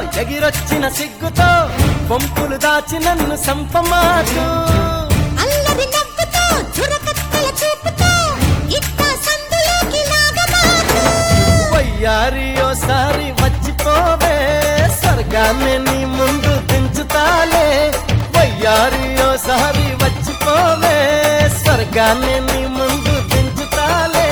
ఎగిరొచ్చిన సిగ్గుతో పంపులు దాచి నన్ను సంపమాకు అల్లరి నవ్వుతో చురకత్తల చూపుతో ఇట్ట సందులోకి లాగమాకు వయ్యారి ఓసారి వచ్చిపోవే స్వర్గాన్ని నీ ముందు దించుతాలే వయ్యారి ఓసారి వచ్చిపోవే స్వర్గాన్ని నీ ముందు దించుతాలే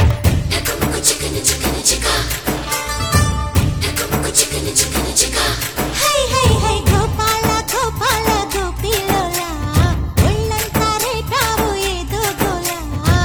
హై హై హై గోపాల గోపాల గోపిలోలా ఒళ్ళంతా రేటావు ఏదో గోలా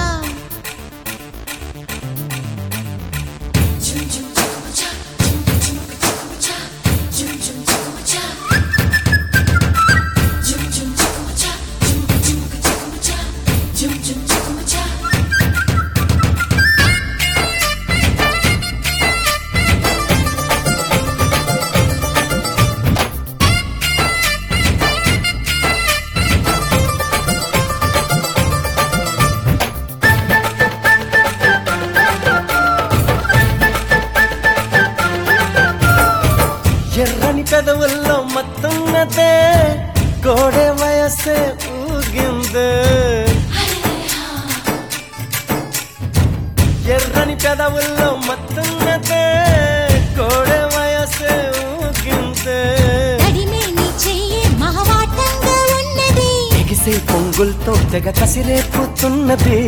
ఎర్రని పెదవుల్లో మత్తున్నదే కోడె వయసే ఊగిందే ఎర్రని పెదవుల్లో మత్తున్నదే కోడె వయసే ఊగిందే నడిమే నీ చెయ్యి మహవాటంగా ఉన్నది ఎగిసే పొంగులతో తెగ కసిరేపుతున్నది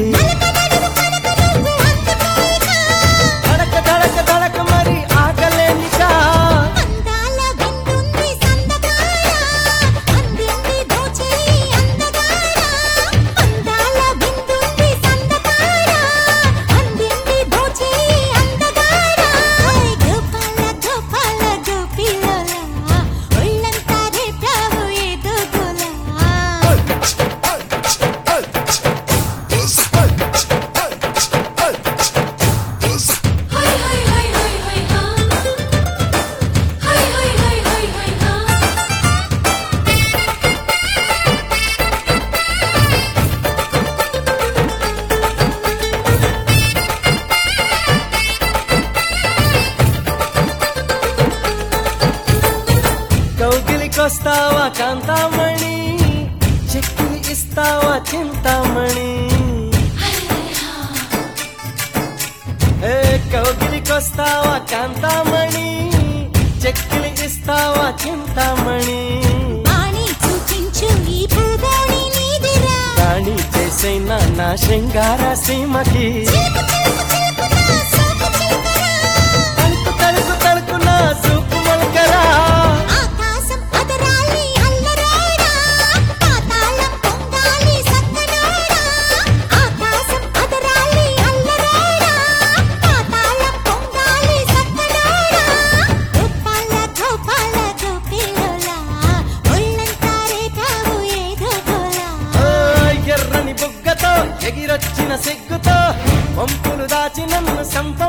నలుపు నడుము అంటుకోయినా దడక దడక దడక మరి ఆకలేనికా అందాల విందుంది సందగాడ అందింది దోచేయి అందగాడ అందాల విందుంది సందగాడ అందింది దోచేయి అందగాడ ఓయ్ గోపాల గోపాల గోపిలోలా ఒళ్ళంతా రేపావు ఏదో గోలా హై హై హై హై హై హా హై హై హై హై హై హా కౌగిలికొస్తావా కాంతామణి చెక్కిలి ఇస్తావా చింతామణి ఏ కౌగిలికొస్తావా కాంతామణి చెక్కిలి ఇస్తావా చింతామణి ఆని చూపించు ఈ పూదోని నీదిరా రాణి చేసైనా నా శృంగార సీమకి చిలుకు చిలుకు చిలుకు నా సోకు చిలుకరా తలుపు తలుపు తలుపు నా సూపు మొలకరా ఆకాశం అదరాలి అల్లరోడా పాతాళం పొంగాలి సక్కనోడా ఆకాశం అదరాలి అల్లరోడా పాతాళం పొంగాలి సక్కనోడా గోపాల గోపాల గోపిలోలా ఒళ్ళంతా రేటావు ఏదో గోలా ఓ ఎర్రని బుగ్గతో ఎగిరొచ్చిన సిగ్గుతో పంపులు దాచి నన్ను సంప